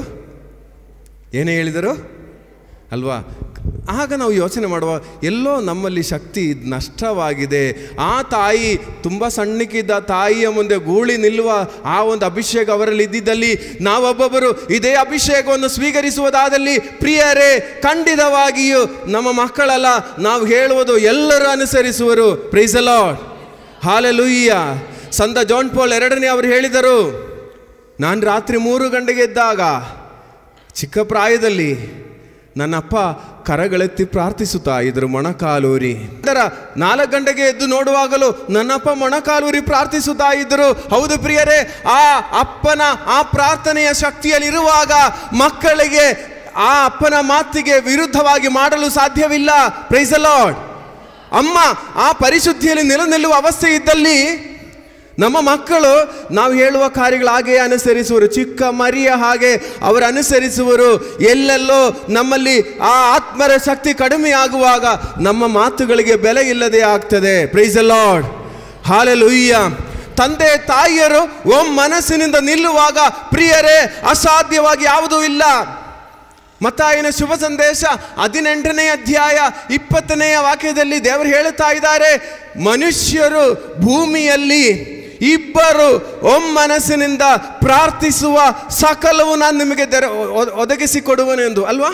ಏನೇ ಹೇಳಿದರು ಅಲ್ವಾ ಆಗ ನಾವು ಯೋಚನೆ ಮಾಡುವ ಎಲ್ಲೋ ನಮ್ಮಲ್ಲಿ ಶಕ್ತಿ ನಷ್ಟವಾಗಿದೆ ಆ ತಾಯಿ ತುಂಬ ಸಣ್ಣಕ್ಕಿದ್ದ ತಾಯಿಯ ಮುಂದೆ ಗೂಳಿ ನಿಲ್ಲುವ ಆ ಒಂದು ಅಭಿಷೇಕ ಅವರಲ್ಲಿ ಇದ್ದಿದ್ದಲ್ಲಿ ನಾವೊಬ್ಬೊಬ್ಬರು ಇದೇ ಅಭಿಷೇಕವನ್ನು ಸ್ವೀಕರಿಸುವುದಾದಲ್ಲಿ ಪ್ರಿಯರೇ ಖಂಡಿತವಾಗಿಯೂ ನಮ್ಮ ಮಕ್ಕಳಲ್ಲ ನಾವು ಹೇಳುವುದು ಎಲ್ಲರೂ ಅನುಸರಿಸುವರು ಪ್ರೈಸಲಾಡ್ ಹಾಲೆಲುಯ್ಯ ಸಂತ ಜಾನ್ ಪೋಲ್ ಎರಡನೇ ಅವರು ಹೇಳಿದರು ನಾನು ರಾತ್ರಿ ಮೂರು ಗಂಟೆಗೆ ಎದ್ದಾಗ ಚಿಕ್ಕ ಪ್ರಾಯದಲ್ಲಿ ನನ್ನ ಅಪ್ಪ ಕರಗಳೆತ್ತಿ ಪ್ರಾರ್ಥಿಸುತ್ತಾ ಇದ್ರು ಮೊಣಕಾಲೂರಿ ಅದರ ನಾಲ್ಕು ಗಂಟೆಗೆ ಎದ್ದು ನೋಡುವಾಗಲೂ ನನ್ನಪ್ಪ ಮೊಣಕಾಲೂರಿ ಪ್ರಾರ್ಥಿಸುತ್ತಾ ಇದ್ದರು ಹೌದು ಪ್ರಿಯರೇ ಆ ಅಪ್ಪನ ಆ ಪ್ರಾರ್ಥನೆಯ ಶಕ್ತಿಯಲ್ಲಿರುವಾಗ ಮಕ್ಕಳಿಗೆ ಆ ಅಪ್ಪನ ಮಾತಿಗೆ ವಿರುದ್ಧವಾಗಿ ಮಾಡಲು ಸಾಧ್ಯವಿಲ್ಲ ಪ್ರೈಸ್ ಲಾರ್ಡ್ ಅಮ್ಮ ಆ ಪರಿಶುದ್ಧಿಯಲ್ಲಿ ನೆಲೆ ನಿಲ್ಲುವ ಅವಸ್ಥೆ ಇದ್ದಲ್ಲಿ ನಮ್ಮ ಮಕ್ಕಳು ನಾವು ಹೇಳುವ ಕಾರ್ಯಗಳು ಹಾಗೆ ಅನುಸರಿಸುವರು ಚಿಕ್ಕ ಮರಿಯ ಹಾಗೆ ಅವರು ಅನುಸರಿಸುವರು ಎಲ್ಲೆಲ್ಲೋ ನಮ್ಮಲ್ಲಿ ಆ ಆತ್ಮರ ಶಕ್ತಿ ಕಡಿಮೆ ಆಗುವಾಗ ನಮ್ಮ ಮಾತುಗಳಿಗೆ ಬೆಲೆ ಇಲ್ಲದೆ ಆಗ್ತದೆ ಪ್ರೈಸ್ ಲಾರ್ಡ್ ಹಾಲೆಲುಯ್ಯ ತಂದೆ ತಾಯಿಯರು ಒಮ್ ಮನಸ್ಸಿನಿಂದ ನಿಲ್ಲುವಾಗ ಪ್ರಿಯರೇ ಅಸಾಧ್ಯವಾಗಿ ಯಾವುದೂ ಇಲ್ಲ ಮತ್ತಾಯನ ಶುಭ ಸಂದೇಶ ಹದಿನೆಂಟನೇ ಅಧ್ಯಾಯ ಇಪ್ಪತ್ತನೆಯ ವಾಕ್ಯದಲ್ಲಿ ದೇವರು ಹೇಳುತ್ತಾ ಇದ್ದಾರೆ ಮನುಷ್ಯರು ಭೂಮಿಯಲ್ಲಿ ಇಬ್ಬರು ಒಮ್ಮನಸ್ಸಿನಿಂದ ಪ್ರಾರ್ಥಿಸುವ ಸಕಲವು ನಾನು ನಿಮಗೆ ದೆರ ಒ- ಒದಗಿಸಿಕೊಡುವನೆಂದು ಅಲ್ವಾ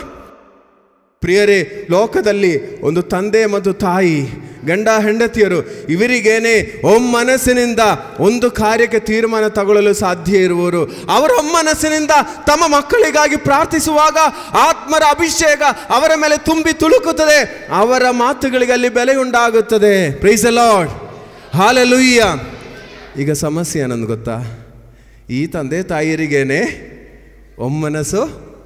ಪ್ರಿಯರೇ ಲೋಕದಲ್ಲಿ ಒಂದು ತಂದೆ ಮತ್ತು ತಾಯಿ ಗಂಡ ಹೆಂಡತಿಯರು ಇವರಿಗೇನೆ ಒಮ್ಮನಸ್ಸಿನಿಂದ ಒಂದು ಕಾರ್ಯಕ್ಕೆ ತೀರ್ಮಾನ ತಗೊಳ್ಳಲು ಸಾಧ್ಯ ಇರುವರು ಅವರ ಒಮ್ಮನಸ್ಸಿನಿಂದ ತಮ್ಮ ಮಕ್ಕಳಿಗಾಗಿ ಪ್ರಾರ್ಥಿಸುವಾಗ ಆತ್ಮರ ಅಭಿಷೇಕ ಅವರ ಮೇಲೆ ತುಂಬಿ ತುಳುಕುತ್ತದೆ ಅವರ ಮಾತುಗಳಿಗೆ ಅಲ್ಲಿ ಬೆಲೆ ಉಂಟಾಗುತ್ತದೆ ಪ್ರೈಸ್ ಲಾರ್ಡ್ ಹಾಲೆಲುಯ್ಯ ಈಗ ಸಮಸ್ಯೆ ಏನಂದು ಗೊತ್ತಾ ಈ ತಂದೆ ತಾಯಿಯರಿಗೇನೆ ಒಮ್ಮನಸ್ಸು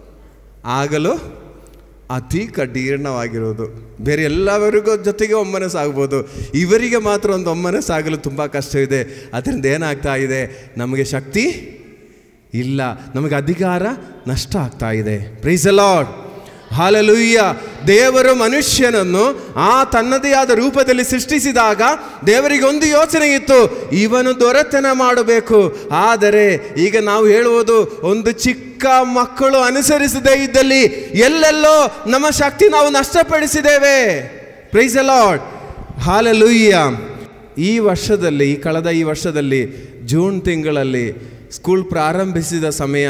ಆಗಲು ಅತಿ ಕಠಿಣವಾಗಿರೋದು ಬೇರೆ ಎಲ್ಲವರಿಗೂ ಜೊತೆಗೆ ಒಮ್ಮನಸ್ಸಾಗ್ಬೋದು ಇವರಿಗೆ ಮಾತ್ರ ಒಂದು ಒಮ್ಮನಸ್ಸಾಗಲು ತುಂಬ ಕಷ್ಟವಿದೆ ಅದರಿಂದ ಏನಾಗ್ತಾ ಇದೆ ನಮಗೆ ಶಕ್ತಿ ಇಲ್ಲ ನಮಗೆ ಅಧಿಕಾರ ನಷ್ಟ ಆಗ್ತಾ ಇದೆ ಪ್ರೈಸ್ ಲಾರ್ಡ್ ಹಾಲೆಲುಯ್ಯ ದೇವರು ಮನುಷ್ಯನನ್ನು ಆ ತನ್ನದೇ ಆದ ರೂಪದಲ್ಲಿ ಸೃಷ್ಟಿಸಿದಾಗ ದೇವರಿಗೆ ಒಂದು ಯೋಚನೆ ಇತ್ತು ಇವನು ದೊರೆತನ ಮಾಡಬೇಕು ಆದರೆ ಈಗ ನಾವು ಹೇಳುವುದು ಒಂದು ಚಿಕ್ಕ ಮಕ್ಕಳು ಅನುಸರಿಸದೇ ಇದ್ದಲ್ಲಿ ಎಲ್ಲೆಲ್ಲೋ ನಮ್ಮ ಶಕ್ತಿ ನಾವು ನಷ್ಟಪಡಿಸಿದ್ದೇವೆ ಪ್ರೈಸ್ ಲಾರ್ಡ್ ಹಾಲೆಲುಯ್ಯ ಈ ವರ್ಷದಲ್ಲಿ ಈ ಕಳೆದ ಈ ವರ್ಷದಲ್ಲಿ ಜೂನ್ ತಿಂಗಳಲ್ಲಿ ಸ್ಕೂಲ್ ಪ್ರಾರಂಭಿಸಿದ ಸಮಯ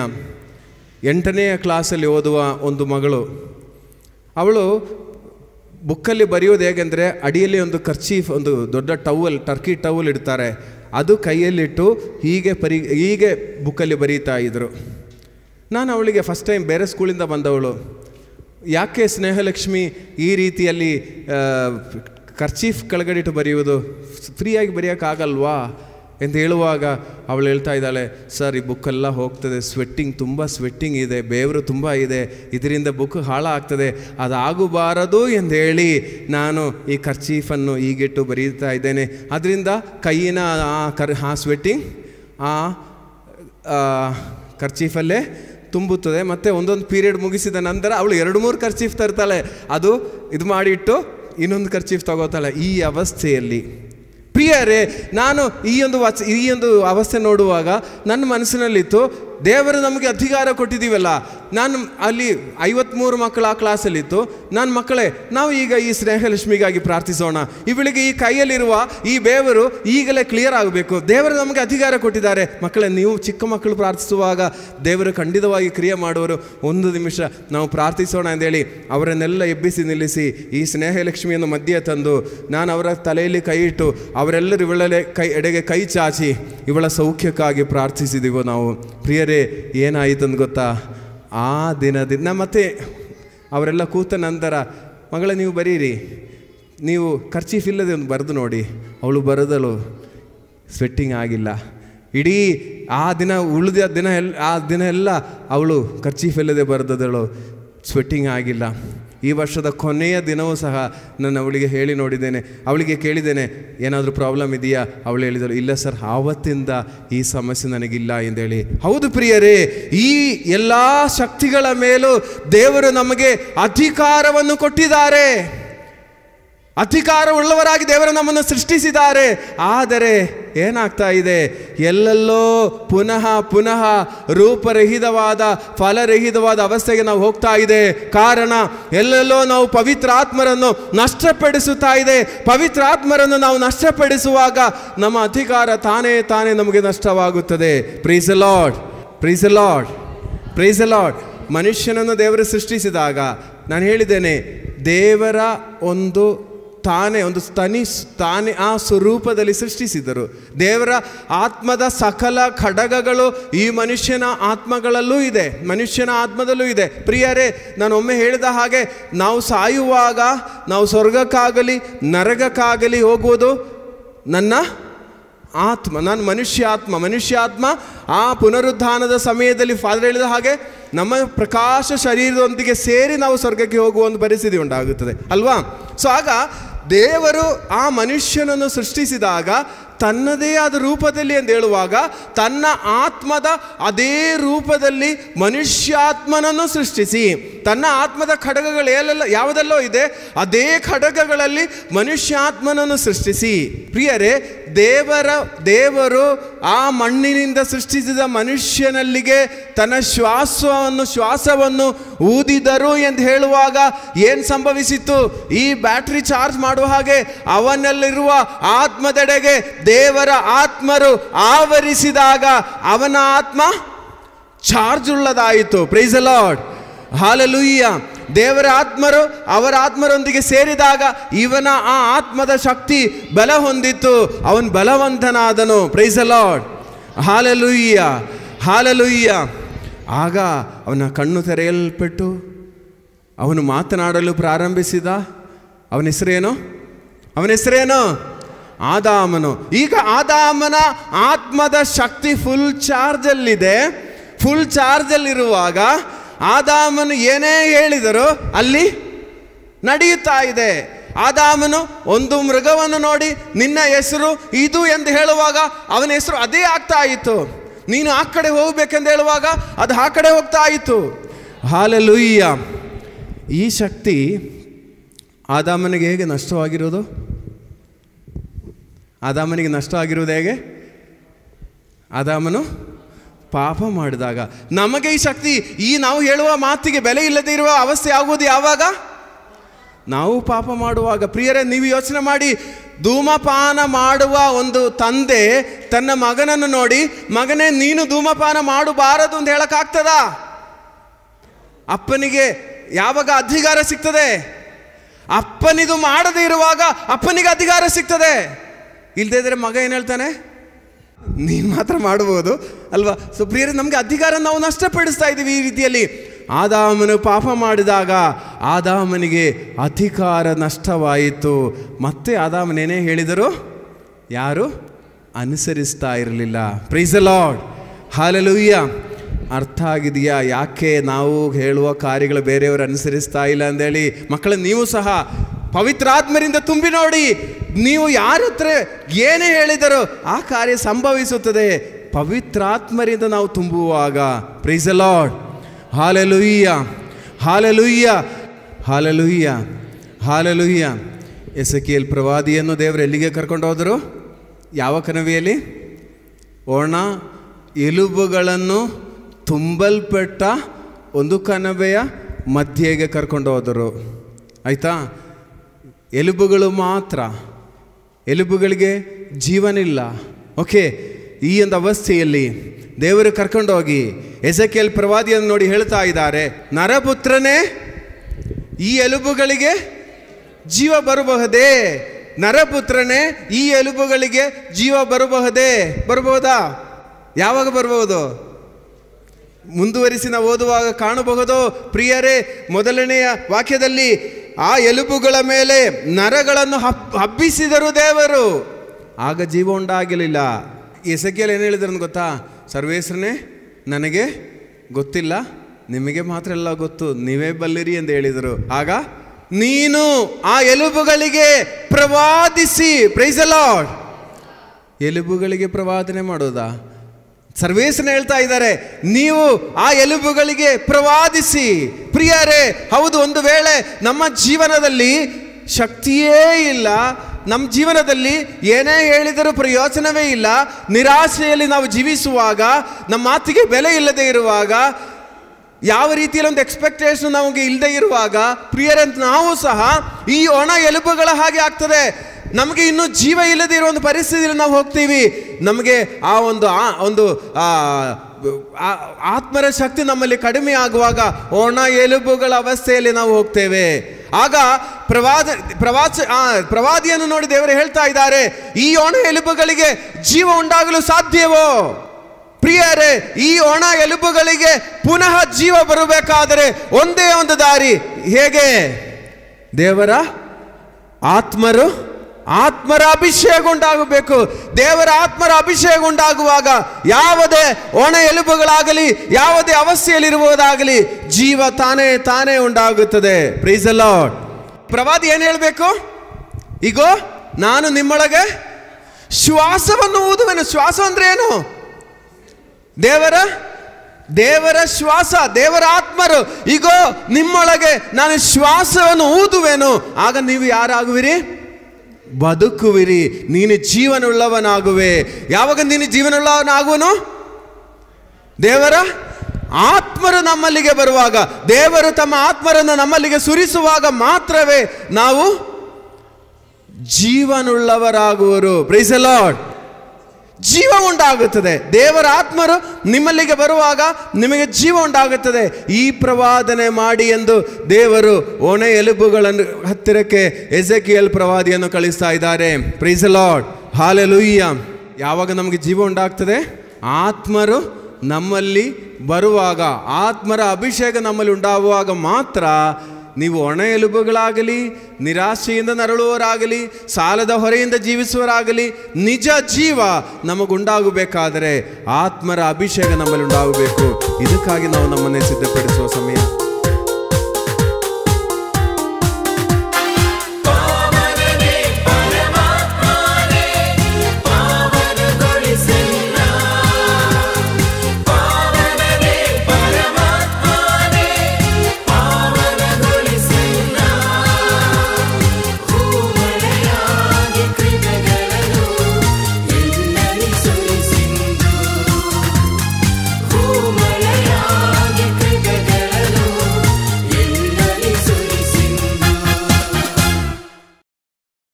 ಎಂಟನೆಯ ಕ್ಲಾಸಲ್ಲಿ ಓದುವ ಒಂದು ಮಗಳು ಅವಳು ಬುಕ್ಕಲ್ಲಿ ಬರೆಯೋದು ಹೇಗೆಂದರೆ ಅಡಿಯಲ್ಲಿ ಒಂದು ಖರ್ಚೀಫ್ ಒಂದು ದೊಡ್ಡ ಟವಲ್ ಟರ್ಕಿ ಟವಲ್ ಇಡ್ತಾರೆ ಅದು ಕೈಯಲ್ಲಿಟ್ಟು ಹೀಗೆ ಪರಿ ಹೀಗೆ ಬುಕ್ಕಲ್ಲಿ ಬರೀತಾ ಇದ್ದರು ನಾನು ಅವಳಿಗೆ ಫಸ್ಟ್ ಟೈಮ್ ಬೇರೆ ಸ್ಕೂಲಿಂದ ಬಂದವಳು ಯಾಕೆ ಸ್ನೇಹಲಕ್ಷ್ಮಿ ಈ ರೀತಿಯಲ್ಲಿ ಖರ್ಚೀಫ್ ಕೆಳಗಡಿಟ್ಟು ಬರೆಯುವುದು ಫ್ರೀಯಾಗಿ ಬರೆಯೋಕ್ಕಾಗಲ್ವಾ ಎಂದು ಹೇಳುವಾಗ ಅವಳು ಹೇಳ್ತಾ ಇದ್ದಾಳೆ ಸರ್ ಈ ಬುಕ್ಕೆಲ್ಲ ಹೋಗ್ತದೆ ಸ್ವೆಟ್ಟಿಂಗ್ ತುಂಬ ಸ್ವೆಟ್ಟಿಂಗ್ ಇದೆ ಬೇವರು ತುಂಬ ಇದೆ ಇದರಿಂದ ಬುಕ್ ಹಾಳಾಗ್ತದೆ ಅದಾಗಬಾರದು ಎಂದೇಳಿ ನಾನು ಈ ಖರ್ಚೀಫನ್ನು ಈಗಿಟ್ಟು ಬರೀತಾ ಇದ್ದೇನೆ ಅದರಿಂದ ಕೈಯಿನ ಆ ಕರ್ ಆ ಸ್ವೆಟ್ಟಿಂಗ್ ಆ ಆ, ಖರ್ಚೀಫಲ್ಲೇ ತುಂಬುತ್ತದೆ ಮತ್ತು ಒಂದೊಂದು ಪೀರಿಯಡ್ ಮುಗಿಸಿದ ನಂತರ ಅವಳು ಎರಡು ಮೂರು ಖರ್ಚೀಫ್ ತರ್ತಾಳೆ ಅದು ಇದು ಮಾಡಿಟ್ಟು ಇನ್ನೊಂದು ಖರ್ಚೀಫ್ ತಗೋತಾಳೆ ಈ ಅವಸ್ಥೆಯಲ್ಲಿ ಪ್ರಿಯರೇ ನಾನು ಈ ಒಂದು ವಚ ಈ ಒಂದು ಅವಸ್ಥೆ ನೋಡುವಾಗ ನನ್ನ ಮನಸ್ಸಿನಲ್ಲಿತ್ತು ದೇವರು ನಮಗೆ ಅಧಿಕಾರ ಕೊಟ್ಟಿದ್ದೀವಲ್ಲ ನಾನು ಅಲ್ಲಿ ಐವತ್ತ್ಮೂರು ಮಕ್ಕಳು ಆ ಕ್ಲಾಸಲ್ಲಿತ್ತು ನನ್ನ ಮಕ್ಕಳೇ ನಾವು ಈಗ ಈ ಸ್ನೇಹಲಕ್ಷ್ಮಿಗಾಗಿ ಪ್ರಾರ್ಥಿಸೋಣ ಇವಳಿಗೆ ಈ ಕೈಯಲ್ಲಿರುವ ಈ ಬೇವರು ಈಗಲೇ ಕ್ಲಿಯರ್ ಆಗಬೇಕು ದೇವರು ನಮಗೆ ಅಧಿಕಾರ ಕೊಟ್ಟಿದ್ದಾರೆ ಮಕ್ಕಳೇ ನೀವು ಚಿಕ್ಕ ಮಕ್ಕಳು ಪ್ರಾರ್ಥಿಸುವಾಗ ದೇವರು ಖಂಡಿತವಾಗಿ ಕ್ರಿಯೆ ಮಾಡುವರು ಒಂದು ನಿಮಿಷ ನಾವು ಪ್ರಾರ್ಥಿಸೋಣ ಅಂತೇಳಿ ಅವರನ್ನೆಲ್ಲ ಎಬ್ಬಿಸಿ ನಿಲ್ಲಿಸಿ ಈ ಸ್ನೇಹಲಕ್ಷ್ಮಿಯನ್ನು ಮಧ್ಯೆ ತಂದು ನಾನು ಅವರ ತಲೆಯಲ್ಲಿ ಕೈ ಇಟ್ಟು ಅವರೆಲ್ಲರೂ ಇವಳಲ್ಲೇ ಕೈ ಎಡೆಗೆ ಕೈ ಚಾಚಿ ಇವಳ ಸೌಖ್ಯಕ್ಕಾಗಿ ಪ್ರಾರ್ಥಿಸಿದೆವು ನಾವು ಪ್ರಿಯರೇ ಏನಾಯಿತು ಅಂತ ಗೊತ್ತಾ ಆ ದಿನದಿಂದ ಮತ್ತೆ ಅವರೆಲ್ಲ ಕೂತ ನಂತರ ಮಗಳ ನೀವು ಬರೀರಿ ನೀವು ಖರ್ಚೀಫ್ ಇಲ್ಲದೆ ಒಂದು ಬರೆದು ನೋಡಿ ಅವಳು ಬರೆದಳು ಸ್ವೆಟ್ಟಿಂಗ್ ಆಗಿಲ್ಲ ಇಡೀ ಆ ದಿನ ಉಳಿದ ದಿನ ಎಲ್ಲ ಆ ದಿನ ಎಲ್ಲ ಅವಳು ಖರ್ಚೀಫ್ ಇಲ್ಲದೆ ಬರೆದದಳು ಸ್ವೆಟ್ಟಿಂಗ್ ಆಗಿಲ್ಲ ಈ ವರ್ಷದ ಕೊನೆಯ ದಿನವೂ ಸಹ ನಾನು ಅವಳಿಗೆ ಹೇಳಿ ನೋಡಿದ್ದೇನೆ ಅವಳಿಗೆ ಕೇಳಿದ್ದೇನೆ ಏನಾದರೂ ಪ್ರಾಬ್ಲಮ್ ಇದೆಯಾ ಅವಳು ಹೇಳಿದಳು ಇಲ್ಲ ಸರ್ ಆವತ್ತಿಂದ ಈ ಸಮಸ್ಯೆ ನನಗಿಲ್ಲ ಎಂದೇಳಿ ಹೌದು ಪ್ರಿಯರೇ ಈ ಎಲ್ಲ ಶಕ್ತಿಗಳ ಮೇಲೂ ದೇವರು ನಮಗೆ ಅಧಿಕಾರವನ್ನು ಕೊಟ್ಟಿದ್ದಾರೆ ಅಧಿಕಾರವುಳ್ಳವರಾಗಿ ದೇವರು ನಮ್ಮನ್ನು ಸೃಷ್ಟಿಸಿದ್ದಾರೆ ಆದರೆ ಏನಾಗ್ತಾ ಇದೆ ಎಲ್ಲೆಲ್ಲೋ ಪುನಃ ಪುನಃ ರೂಪರಹಿತವಾದ ಫಲರಹಿತವಾದ ಅವಸ್ಥೆಗೆ ನಾವು ಹೋಗ್ತಾ ಇದೆ ಕಾರಣ ಎಲ್ಲೆಲ್ಲೋ ನಾವು ಪವಿತ್ರಾತ್ಮರನ್ನು ನಷ್ಟಪಡಿಸುತ್ತಾ ಇದೆ ಪವಿತ್ರಾತ್ಮರನ್ನು ನಾವು ನಷ್ಟಪಡಿಸುವಾಗ ನಮ್ಮ ಅಧಿಕಾರ ತಾನೇ ತಾನೇ ನಮಗೆ ನಷ್ಟವಾಗುತ್ತದೆ praise Lord praise Lord praise Lord ಮನುಷ್ಯನನ್ನು ದೇವರು ಸೃಷ್ಟಿಸಿದಾಗ ನಾನು ಹೇಳಿದ್ದೇನೆ ದೇವರ ಒಂದು ತಾನೇ ಒಂದು ತನಿ ತಾನೇ ಆ ಸ್ವರೂಪದಲ್ಲಿ ಸೃಷ್ಟಿಸಿದರು ದೇವರ ಆತ್ಮದ ಸಕಲ ಖಡಗಗಳು ಈ ಮನುಷ್ಯನ ಆತ್ಮಗಳಲ್ಲೂ ಇದೆ ಮನುಷ್ಯನ ಆತ್ಮದಲ್ಲೂ ಇದೆ ಪ್ರಿಯರೇ ನಾನು ಒಮ್ಮೆ ಹೇಳಿದ ಹಾಗೆ ನಾವು ಸಾಯುವಾಗ ನಾವು ಸ್ವರ್ಗಕ್ಕಾಗಲಿ ನರಗಕ್ಕಾಗಲಿ ಹೋಗುವುದು ನನ್ನ ಆತ್ಮ ನಾನು ಮನುಷ್ಯಾತ್ಮ ಮನುಷ್ಯಾತ್ಮ ಆ ಪುನರುದ್ಧಾನದ ಸಮಯದಲ್ಲಿ ಫಾದರ್ ಹೇಳಿದ ಹಾಗೆ ನಮ್ಮ ಪ್ರಕಾಶ ಶರೀರದೊಂದಿಗೆ ಸೇರಿ ನಾವು ಸ್ವರ್ಗಕ್ಕೆ ಹೋಗುವ ಒಂದು ಪರಿಸ್ಥಿತಿ ಉಂಟಾಗುತ್ತದೆ ಅಲ್ವಾ ಸೊ ಆಗ ದೇವರು ಆ ಮನುಷ್ಯನನ್ನು ಸೃಷ್ಟಿಸಿದಾಗ ತನ್ನದೇ ಆದ ರೂಪದಲ್ಲಿ ಎಂದು ಹೇಳುವಾಗ ತನ್ನ ಆತ್ಮದ ಅದೇ ರೂಪದಲ್ಲಿ ಮನುಷ್ಯಾತ್ಮನನ್ನು ಸೃಷ್ಟಿಸಿ ತನ್ನ ಆತ್ಮದ ಖಡ್ಗಗಳು ಎಲ್ಲೆಲ್ಲ ಯಾವುದೆಲ್ಲೋ ಇದೆ ಅದೇ ಖಡ್ಗಗಳಲ್ಲಿ ಮನುಷ್ಯಾತ್ಮನನ್ನು ಸೃಷ್ಟಿಸಿ ಪ್ರಿಯರೇ ದೇವರ ದೇವರು ಆ ಮಣ್ಣಿನಿಂದ ಸೃಷ್ಟಿಸಿದ ಮನುಷ್ಯನಲ್ಲಿಗೆ ತನ್ನ ಶ್ವಾಸವನ್ನು ಶ್ವಾಸವನ್ನು ಊದಿದರು ಎಂದು ಹೇಳುವಾಗ ಏನು ಸಂಭವಿಸಿತ್ತು ಈ ಬ್ಯಾಟ್ರಿ ಚಾರ್ಜ್ ಮಾಡುವ ಹಾಗೆ ಅವನಲ್ಲಿರುವ ಆತ್ಮದೆಡೆಗೆ ದೇವರ ಆತ್ಮರು ಆವರಿಸಿದಾಗ ಅವನ ಆತ್ಮ ಚಾರ್ಜ್ ಉಳ್ಳದಾಯಿತು ಪ್ರೈಸ್ ಲಾರ್ಡ್ ಹಾಲಲುಯ್ಯ ದೇವರ ಆತ್ಮರು ಅವರ ಆತ್ಮರೊಂದಿಗೆ ಸೇರಿದಾಗ ಇವನ ಆ ಆತ್ಮದ ಶಕ್ತಿ ಬಲ ಹೊಂದಿತ್ತು ಅವನು ಬಲವಂತನಾದನು ಪ್ರೈಸ್ ಲಾರ್ಡ್ ಹಾಲಲುಯ್ಯ ಹಾಲಲುಯ್ಯ ಆಗ ಅವನ ಕಣ್ಣು ತೆರೆಯಲ್ಪಟ್ಟು ಅವನು ಮಾತನಾಡಲು ಪ್ರಾರಂಭಿಸಿದ ಅವನ ಹೆಸರೇನು ಅವನ ಹೆಸರೇನು ಆದಾಮನು ಈಗ ಆದಾಮನ ಆತ್ಮದ ಶಕ್ತಿ ಫುಲ್ ಚಾರ್ಜಲ್ಲಿದೆ ಫುಲ್ ಚಾರ್ಜಲ್ಲಿರುವಾಗ ಆದಾಮನು ಏನೇ ಹೇಳಿದರೂ ಅಲ್ಲಿ ನಡೆಯುತ್ತಾ ಇದೆ ಆದಾಮನು ಒಂದು ಮೃಗವನ್ನು ನೋಡಿ ನಿನ್ನ ಹೆಸರು ಇದು ಎಂದು ಹೇಳುವಾಗ ಅವನ ಹೆಸರು ಅದೇ ಆಗ್ತಾ ಇತ್ತು ನೀನು ಆ ಕಡೆ ಹೋಗ್ಬೇಕೆಂದು ಹೇಳುವಾಗ ಅದು ಆ ಕಡೆ ಹೋಗ್ತಾ ಇತ್ತು ಹಾಲೆಲುಯ್ಯ ಈ ಶಕ್ತಿ ಆದಾಮನಿಗೆ ಹೇಗೆ ನಷ್ಟವಾಗಿರೋದು ಆದಾಮನಿಗೆ ನಷ್ಟ ಆಗಿರುವುದು ಹೇಗೆ ಆದಾಮನು ಪಾಪ ಮಾಡಿದಾಗ ನಮಗೆ ಈ ಶಕ್ತಿ ಈ ನಾವು ಹೇಳುವ ಮಾತಿಗೆ ಬೆಲೆ ಇಲ್ಲದೆ ಇರುವ ಅವಸ್ಥೆ ಆಗುವುದು ಯಾವಾಗ ನಾವು ಪಾಪ ಮಾಡುವಾಗ ಪ್ರಿಯರೇ ನೀವು ಯೋಚನೆ ಮಾಡಿ ಧೂಮಪಾನ ಮಾಡುವ ಒಂದು ತಂದೆ ತನ್ನ ಮಗನನ್ನು ನೋಡಿ ಮಗನೇ ನೀನು ಧೂಮಪಾನ ಮಾಡಬಾರದು ಅಂತ ಹೇಳಕ್ಕಾಗ್ತದಾ ಅಪ್ಪನಿಗೆ ಯಾವಾಗ ಅಧಿಕಾರ ಸಿಗ್ತದೆ ಅಪ್ಪನಿದು ಮಾಡದೇ ಇರುವಾಗ ಅಪ್ಪನಿಗೆ ಅಧಿಕಾರ ಸಿಗ್ತದೆ ಇಲ್ಲದೇ ಇದ್ರೆ ಮಗ ಏನು ಹೇಳ್ತಾನೆ ನೀನು ಮಾತ್ರ ಮಾಡ್ಬೋದು ಅಲ್ವಾ ಸೊ ಪ್ರಿಯರೇ ನಮಗೆ ಅಧಿಕಾರ ನಾವು ನಷ್ಟಪಡಿಸ್ತಾ ಇದ್ದೀವಿ ಈ ರೀತಿಯಲ್ಲಿ ಆದಾಮನು ಪಾಪ ಮಾಡಿದಾಗ ಆದಾಮನಿಗೆ ಅಧಿಕಾರ ನಷ್ಟವಾಯಿತು ಮತ್ತೆ ಆದಾಮನೇನೇ ಹೇಳಿದರು ಯಾರು ಅನುಸರಿಸ್ತಾ ಇರಲಿಲ್ಲ ಪ್ರೈಸ್ ಲಾರ್ಡ್ ಹಾಲೆಲೂಯ್ಯ ಅರ್ಥ ಆಗಿದೆಯಾ ಯಾಕೆ ನಾವು ಹೇಳುವ ಕಾರ್ಯಗಳು ಬೇರೆಯವರು ಅನುಸರಿಸ್ತಾ ಇಲ್ಲ ಅಂದೇಳಿ ಮಕ್ಕಳ ನೀವು ಸಹ ಪವಿತ್ರಾತ್ಮರಿಂದ ತುಂಬಿ ನೋಡಿ ನೀವು ಯಾರ ಹತ್ರ ಏನೇ ಹೇಳಿದರೂ ಆ ಕಾರ್ಯ ಸಂಭವಿಸುತ್ತದೆ ಪವಿತ್ರಾತ್ಮರಿಂದ ನಾವು ತುಂಬುವಾಗ praise Lord hallelujah hallelujah hallelujah hallelujah Ezekiel ಪ್ರವಾದಿಯನ್ನು ದೇವರು ಎಲ್ಲಿಗೆ ಕರ್ಕೊಂಡು ಹೋದರು ಯಾವ ಕನವಿಯಲ್ಲಿ ಒಣ ಎಲುಬುಗಳನ್ನು ತುಂಬಲ್ಪಟ್ಟ ಒಂದು ಕನವೆಯ ಮಧ್ಯೆಗೆ ಕರ್ಕೊಂಡು ಹೋದರು ಆಯಿತಾ ಎಲುಬುಗಳು ಮಾತ್ರ ಎಲುಬುಗಳಿಗೆ ಜೀವನಿಲ್ಲ ಓಕೆ ಈ ಒಂದು ಅವಸ್ಥೆಯಲ್ಲಿ ದೇವರು ಕರ್ಕೊಂಡೋಗಿ ಎಸಕೆಲ್ ಪ್ರವಾದಿಯನ್ನು ನೋಡಿ ಹೇಳ್ತಾ ಇದ್ದಾರೆ ನರಪುತ್ರನೇ ಈ ಎಲುಬುಗಳಿಗೆ ಜೀವ ಬರಬಹುದೇ ನರಪುತ್ರನೇ ಈ ಎಲುಬುಗಳಿಗೆ ಜೀವ ಬರಬಹುದೇ ಬರಬಹುದಾ ಯಾವಾಗ ಬರಬಹುದು ಮುಂದುವರಿಸಿ ನಾವು ಓದುವಾಗ ಕಾಣಬಹುದು ಪ್ರಿಯರೇ ಮೊದಲನೆಯ ವಾಕ್ಯದಲ್ಲಿ ಆ ಎಲುಬುಗಳ ಮೇಲೆ ನರಗಳನ್ನು ಹಬ್ ಹಬ್ಬಿಸಿದರು ದೇವರು ಆಗ ಜೀವ ಉಂಟಾಗಲಿಲ್ಲ ಎಸಕಿಯಲ್ಲಿ ಏನು ಹೇಳಿದ್ರು ಗೊತ್ತಾ ಸರ್ವೇಶ್ವರನೇ ನನಗೆ ಗೊತ್ತಿಲ್ಲ ನಿಮಗೆ ಮಾತ್ರ ಎಲ್ಲ ಗೊತ್ತು ನೀವೇ ಬಲ್ಲಿರಿ ಎಂದು ಹೇಳಿದರು ಆಗ ನೀನು ಆ ಎಲುಬುಗಳಿಗೆ ಪ್ರವಾದಿಸಿ ಪ್ರೈಸ್ ಲಾರ್ಡ್ ಎಲುಬುಗಳಿಗೆ ಪ್ರವಾದನೆ ಮಾಡೋದಾ ಸರ್ವೇಸನ ಹೇಳ್ತಾ ಇದ್ದಾರೆ ನೀವು ಆ ಎಲುಬುಗಳಿಗೆ ಪ್ರವಾದಿಸಿ ಪ್ರಿಯರೇ ಹೌದು ಒಂದು ವೇಳೆ ನಮ್ಮ ಜೀವನದಲ್ಲಿ ಶಕ್ತಿಯೇ ಇಲ್ಲ ನಮ್ಮ ಜೀವನದಲ್ಲಿ ಏನೇ ಹೇಳಿದರೂ ಪ್ರಯೋಜನವೇ ಇಲ್ಲ ನಿರಾಶೆಯಲ್ಲಿ ನಾವು ಜೀವಿಸುವಾಗ ನಮ್ಮ ಮಾತಿಗೆ ಬೆಲೆ ಇಲ್ಲದೆ ಇರುವಾಗ ಯಾವ ರೀತಿಯಲ್ಲಿ ಒಂದು ಎಕ್ಸ್ಪೆಕ್ಟೇಷನ್ ನಮಗೆ ಇಲ್ಲದೆ ಇರುವಾಗ ಪ್ರಿಯರಂತ ನಾವು ಸಹ ಈ ಒಣ ಎಲುಬುಗಳ ಹಾಗೆ ಆಗ್ತದೆ ನಮಗೆ ಇನ್ನೂ ಜೀವ ಇಲ್ಲದೆ ಇರೋ ಒಂದು ಪರಿಸ್ಥಿತಿಯಲ್ಲಿ ನಾವು ಹೋಗ್ತೀವಿ ನಮಗೆ ಆ ಒಂದು ಆ ಒಂದು ಆ, ಆ- ಆತ್ಮರ ಶಕ್ತಿ ನಮ್ಮಲ್ಲಿ ಕಡಿಮೆ ಆಗುವಾಗ ಒಣ ಎಲುಬುಗಳ ಅವಸ್ಥೆಯಲ್ಲಿ ನಾವು ಹೋಗ್ತೇವೆ ಆಗ ಪ್ರವಾದ ಪ್ರವಾಸ ಆ, ಪ್ರವಾದಿಯನ್ನು ನೋಡಿ ದೇವರು ಹೇಳ್ತಾ ಇದ್ದಾರೆ ಈ ಒಣ ಎಲುಬುಗಳಿಗೆ ಜೀವ ಉಂಟಾಗಲು ಸಾಧ್ಯವೋ ಪ್ರಿಯರೇ ಈ ಒಣ ಎಲುಬುಗಳಿಗೆ ಪುನಃ ಜೀವ ಬರಬೇಕಾದರೆ ಒಂದೇ ಒಂದು ದಾರಿ ಹೇಗೆ ದೇವರ ಆತ್ಮರು ಆತ್ಮರ ಅಭಿಷೇಕ ಉಂಟಾಗಬೇಕು ದೇವರ ಆತ್ಮರ ಅಭಿಷೇಕ ಉಂಟಾಗುವಾಗ ಯಾವುದೇ ಒಣ ಎಲುಬುಗಳಾಗಲಿ ಯಾವುದೇ ಅವಸ್ಥೆಯಲ್ಲಿರುವುದಾಗಲಿ ಜೀವ ತಾನೇ ತಾನೇ ಉಂಟಾಗುತ್ತದೆ ಪ್ರೀಸ್ ಲಾರ್ಡ್ ಪ್ರವಾದಿ ಏನು ಹೇಳಬೇಕು ಈಗೋ ನಾನು ನಿಮ್ಮೊಳಗೆ ಶ್ವಾಸವನ್ನು ಊದುವೆನು ಶ್ವಾಸ ಅಂದ್ರೆ ಏನು ದೇವರ ದೇವರ ಶ್ವಾಸ ದೇವರ ಆತ್ಮರು ಈಗೋ ನಿಮ್ಮೊಳಗೆ ನಾನು ಶ್ವಾಸವನ್ನು ಊದುವೆನು ಆಗ ನೀವು ಯಾರಾಗುವಿರಿ ಬದುಕುವಿರಿ ನೀನು ಜೀವನುಳ್ಳವನಾಗುವೆ ಯಾವಾಗ ನೀನು ಜೀವನುಳ್ಳವನಾಗುವನು ದೇವರ ಆತ್ಮರು ನಮ್ಮಲ್ಲಿಗೆ ಬರುವಾಗ ದೇವರು ತಮ್ಮ ಆತ್ಮರನ್ನು ನಮ್ಮಲ್ಲಿಗೆ ಸುರಿಸುವಾಗ ಮಾತ್ರವೇ ನಾವು ಜೀವನುಳ್ಳವರಾಗುವರು ಪ್ರೈಸ್ ಲಾರ್ಡ್ ಜೀವ ಉಂಟಾಗುತ್ತದೆ ದೇವರ ಆತ್ಮರು ನಿಮ್ಮಲ್ಲಿಗೆ ಬರುವಾಗ ನಿಮಗೆ ಜೀವ ಉಂಟಾಗುತ್ತದೆ ಈ ಪ್ರವಾದನೆ ಮಾಡಿ ಎಂದು ದೇವರು ಒಣ ಎಲುಬುಗಳನ್ನು ಹತ್ತಿರಕ್ಕೆ ಎಸೆಕಿಯಲ್ ಪ್ರವಾದಿಯನ್ನು ಕಳಿಸ್ತಾ ಇದ್ದಾರೆ ಪ್ರೀಸ್ ಲಾರ್ಡ್ ಹಾಲೆಲುಯ್ಯ ಯಾವಾಗ ನಮಗೆ ಜೀವ ಉಂಟಾಗ್ತದೆ ಆತ್ಮರು ನಮ್ಮಲ್ಲಿ ಬರುವಾಗ ಆತ್ಮರ ಅಭಿಷೇಕ ನಮ್ಮಲ್ಲಿ ಉಂಟಾಗುವಾಗ ಮಾತ್ರ ನೀವು ಒಣ ಎಲುಬುಗಳಾಗಲಿ ನಿರಾಶೆಯಿಂದ ನರಳುವವರಾಗಲಿ ಸಾಲದ ಹೊರೆಯಿಂದ ಜೀವಿಸುವವರಾಗಲಿ ನಿಜ ಜೀವ ನಮಗುಂಡಾಗಬೇಕಾದರೆ ಆತ್ಮರ ಅಭಿಷೇಕ ನಮ್ಮಲ್ಲಿ ಉಂಟಾಗಬೇಕು ಇದಕ್ಕಾಗಿ ನಾವು ನಮ್ಮನ್ನೇ ಸಿದ್ಧಪಡಿಸುವ ಸಮಯ